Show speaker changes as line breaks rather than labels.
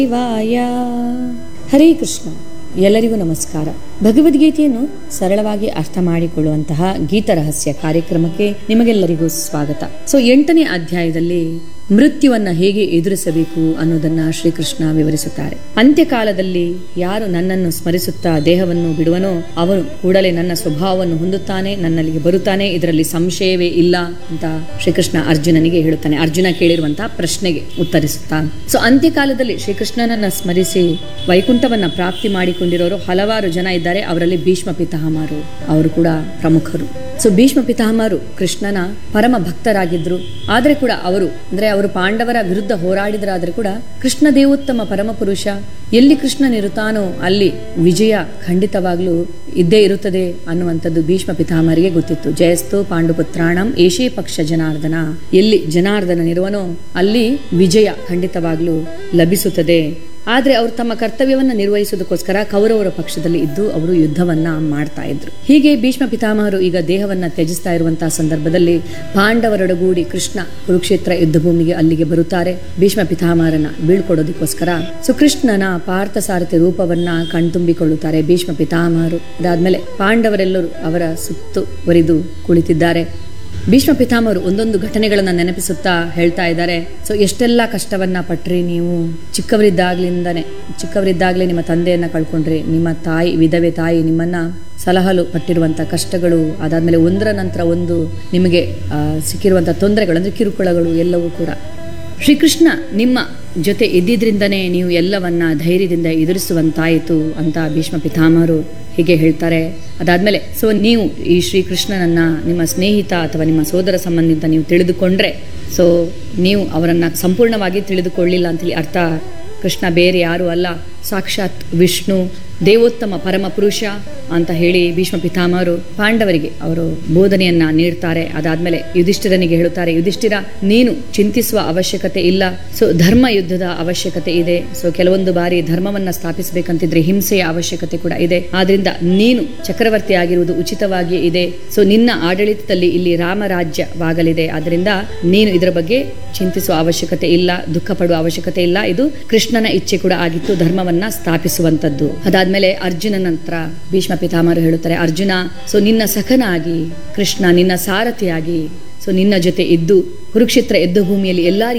ಶಿವಾಯ ಹರೇ ಕೃಷ್ಣ ಎಲ್ಲರಿಗೂ ನಮಸ್ಕಾರ ಭಗವದ್ಗೀತೆಯನ್ನು ಸರಳವಾಗಿ ಅರ್ಥ ಮಾಡಿಕೊಳ್ಳುವಂತಹ ಗೀತ ರಹಸ್ಯ ಕಾರ್ಯಕ್ರಮಕ್ಕೆ ನಿಮಗೆಲ್ಲರಿಗೂ ಸ್ವಾಗತ ಸೊ ಎಂಟನೇ ಅಧ್ಯಾಯದಲ್ಲಿ ಮೃತ್ಯುವನ್ನ ಹೇಗೆ ಎದುರಿಸಬೇಕು ಅನ್ನೋದನ್ನ ಶ್ರೀಕೃಷ್ಣ ವಿವರಿಸುತ್ತಾರೆ ಅಂತ್ಯಕಾಲದಲ್ಲಿ ಯಾರು ನನ್ನನ್ನು ಸ್ಮರಿಸುತ್ತಾ ದೇಹವನ್ನು ಬಿಡುವನೋ ಅವನು ಕೂಡಲೇ ನನ್ನ ಸ್ವಭಾವವನ್ನು ಹೊಂದುತ್ತಾನೆ ನನ್ನಲ್ಲಿಗೆ ಬರುತ್ತಾನೆ ಇದರಲ್ಲಿ ಸಂಶಯವೇ ಇಲ್ಲ ಅಂತ ಶ್ರೀಕೃಷ್ಣ ಅರ್ಜುನನಿಗೆ ಹೇಳುತ್ತಾನೆ ಅರ್ಜುನ ಕೇಳಿರುವಂತಹ ಪ್ರಶ್ನೆಗೆ ಉತ್ತರಿಸುತ್ತಾ ಸೊ ಅಂತ್ಯಕಾಲದಲ್ಲಿ ಶ್ರೀಕೃಷ್ಣನನ್ನ ಸ್ಮರಿಸಿ ವೈಕುಂಠವನ್ನ ಪ್ರಾಪ್ತಿ ಮಾಡಿಕೊಂಡಿರೋರು ಹಲವಾರು ಜನ ಇದ್ದಾರೆ ಅವರಲ್ಲಿ ಭೀಷ್ಮ ಪಿತಾಮಹರು ಅವರು ಕೂಡ ಪ್ರಮುಖರು ಸೊ ಭೀಷ್ಮ ಪಿತಾಮಹರು ಕೃಷ್ಣನ ಪರಮ ಭಕ್ತರಾಗಿದ್ರು ಆದ್ರೆ ಕೂಡ ಅವರು ಅಂದ್ರೆ ಅವರು ಪಾಂಡವರ ವಿರುದ್ಧ ಹೋರಾಡಿದ್ರಾದ್ರೆ ಕೂಡ ಕೃಷ್ಣ ದೇವೋತ್ತಮ ಪರಮ ಪುರುಷ ಎಲ್ಲಿ ಕೃಷ್ಣನಿರುತ್ತಾನೋ ಅಲ್ಲಿ ವಿಜಯ ಖಂಡಿತವಾಗ್ಲೂ ಇದ್ದೇ ಇರುತ್ತದೆ ಅನ್ನುವಂಥದ್ದು ಭೀಷ್ಮ ಪಿತಾಮಹರಿಗೆ ಗೊತ್ತಿತ್ತು ಜಯಸ್ತು ಪಾಂಡುಪುತ್ರಾಣಂ ಏಷೇ ಪಕ್ಷ ಜನಾರ್ದನ ಎಲ್ಲಿ ಜನಾರ್ದನನಿರುವನೋ ಅಲ್ಲಿ ವಿಜಯ ಖಂಡಿತವಾಗ್ಲೂ ಲಭಿಸುತ್ತದೆ ಆದ್ರೆ ಅವರು ತಮ್ಮ ಕರ್ತವ್ಯವನ್ನ ನಿರ್ವಹಿಸುವುದಕ್ಕೋಸ್ಕರ ಕೌರವರ ಪಕ್ಷದಲ್ಲಿ ಇದ್ದು ಅವರು ಯುದ್ಧವನ್ನ ಮಾಡ್ತಾ ಇದ್ರು ಹೀಗೆ ಭೀಷ್ಮ ಪಿತಾಮಹರು ಈಗ ದೇಹವನ್ನ ತ್ಯಜಿಸ್ತಾ ಇರುವಂತಹ ಸಂದರ್ಭದಲ್ಲಿ ಪಾಂಡವರೊಡಗೂಡಿ ಕೃಷ್ಣ ಕುರುಕ್ಷೇತ್ರ ಯುದ್ಧ ಭೂಮಿಗೆ ಅಲ್ಲಿಗೆ ಬರುತ್ತಾರೆ ಭೀಷ್ಮ ಪಿತಾಮಹರನ್ನ ಬೀಳ್ಕೊಡೋದಕ್ಕೋಸ್ಕರ ಸೊ ಕೃಷ್ಣನ ಪಾರ್ಥಸಾರಥಿ ರೂಪವನ್ನ ಕಣ್ತುಂಬಿಕೊಳ್ಳುತ್ತಾರೆ ಭೀಷ್ಮ ಪಿತಾಮಹರು ಅದಾದ್ಮೇಲೆ ಪಾಂಡವರೆಲ್ಲರೂ ಅವರ ಸುತ್ತುವರಿದು ಕುಳಿತಿದ್ದಾರೆ ಭೀಷ್ಮ ಪಿತಾಮಹರು ಒಂದೊಂದು ಘಟನೆಗಳನ್ನ ನೆನಪಿಸುತ್ತಾ ಹೇಳ್ತಾ ಇದ್ದಾರೆ ಸೊ ಎಷ್ಟೆಲ್ಲ ಕಷ್ಟವನ್ನ ಪಟ್ರಿ ನೀವು ಚಿಕ್ಕವರಿದ್ದಾಗ್ಲಿಂದನೇ ಚಿಕ್ಕವರಿದ್ದಾಗಲೇ ನಿಮ್ಮ ತಂದೆಯನ್ನ ಕಳ್ಕೊಂಡ್ರಿ ನಿಮ್ಮ ತಾಯಿ ವಿಧವೆ ತಾಯಿ ನಿಮ್ಮನ್ನ ಸಲಹಲು ಪಟ್ಟಿರುವಂಥ ಕಷ್ಟಗಳು ಅದಾದ್ಮೇಲೆ ಒಂದರ ನಂತರ ಒಂದು ನಿಮಗೆ ಆ, ಸಿಕ್ಕಿರುವಂಥ ತೊಂದರೆಗಳು ಅಂದ್ರೆ ಕಿರುಕುಳಗಳು ಎಲ್ಲವೂ ಕೂಡ ಶ್ರೀಕೃಷ್ಣ ನಿಮ್ಮ ಜೊತೆ ಇದ್ದಿದ್ರಿಂದನೇ ನೀವು ಎಲ್ಲವನ್ನ ಧೈರ್ಯದಿಂದ ಎದುರಿಸುವಂತಾಯಿತು ಅಂತ ಭೀಷ್ಮ ಪಿತಾಮಹರು ಹೀಗೆ ಹೇಳ್ತಾರೆ ಅದಾದ್ಮೇಲೆ ಸೊ ನೀವು ಈ ಶ್ರೀಕೃಷ್ಣನನ್ನ ನಿಮ್ಮ ಸ್ನೇಹಿತ ಅಥವಾ ನಿಮ್ಮ ಸೋದರ ಸಂಬಂಧಿ ಅಂತ ನೀವು ತಿಳಿದುಕೊಂಡ್ರೆ ಸೊ ನೀವು ಅವರನ್ನ ಸಂಪೂರ್ಣವಾಗಿ ತಿಳಿದುಕೊಳ್ಳಿಲ್ಲ ಅಂತೇಳಿ ಅರ್ಥ ಕೃಷ್ಣ ಬೇರೆ ಯಾರು ಅಲ್ಲ ಸಾಕ್ಷಾತ್ ವಿಷ್ಣು ದೇವೋತ್ತಮ ಪರಮ ಪುರುಷ ಅಂತ ಹೇಳಿ ಭೀಷ್ಮ ಪಿತಾಮಹರು ಪಾಂಡವರಿಗೆ ಅವರು ಬೋಧನೆಯನ್ನ ನೀಡ್ತಾರೆ ಅದಾದ್ಮೇಲೆ ಯುಧಿಷ್ಠಿರನಿಗೆ ಹೇಳುತ್ತಾರೆ ಯುಧಿಷ್ಠಿರ ನೀನು ಚಿಂತಿಸುವ ಅವಶ್ಯಕತೆ ಇಲ್ಲ ಸೊ ಧರ್ಮ ಯುದ್ಧದ ಅವಶ್ಯಕತೆ ಇದೆ ಸೊ ಕೆಲವೊಂದು ಬಾರಿ ಧರ್ಮವನ್ನ ಸ್ಥಾಪಿಸಬೇಕಂತಿದ್ರೆ ಹಿಂಸೆಯ ಅವಶ್ಯಕತೆ ಕೂಡ ಇದೆ ಆದ್ರಿಂದ ನೀನು ಚಕ್ರವರ್ತಿ ಆಗಿರುವುದು ಉಚಿತವಾಗಿಯೇ ಇದೆ ಸೊ ನಿನ್ನ ಆಡಳಿತದಲ್ಲಿ ಇಲ್ಲಿ ರಾಮರಾಜ್ಯವಾಗಲಿದೆ ಆದ್ರಿಂದ ನೀನು ಇದರ ಬಗ್ಗೆ ಚಿಂತಿಸುವ ಅವಶ್ಯಕತೆ ಇಲ್ಲ ದುಃಖ ಪಡುವ ಅವಶ್ಯಕತೆ ಇಲ್ಲ ಇದು ಕೃಷ್ಣನ ಇಚ್ಛೆ ಕೂಡ ಆಗಿತ್ತು ಧರ್ಮವನ್ನ ಸ್ಥಾಪಿಸುವಂತದ್ದು ಅದಾದ್ಮೇಲೆ ಅರ್ಜುನನ ನಂತರ ಭೀಷ್ಮ ಪಿತಾಮಹರು ಹೇಳುತ್ತಾರೆ ಅರ್ಜುನ ಸೊ ನಿನ್ನ ಸಖನಾಗಿ ಕೃಷ್ಣ ನಿನ್ನ ಸಾರಥಿಯಾಗಿ ಸೊ ನಿನ್ನ ಜೊತೆ ಇದ್ದು ಕುರುಕ್ಷೇತ್ರ ಯುದ್ಧ ಭೂಮಿಯಲ್ಲಿ ಎಲ್ಲಾ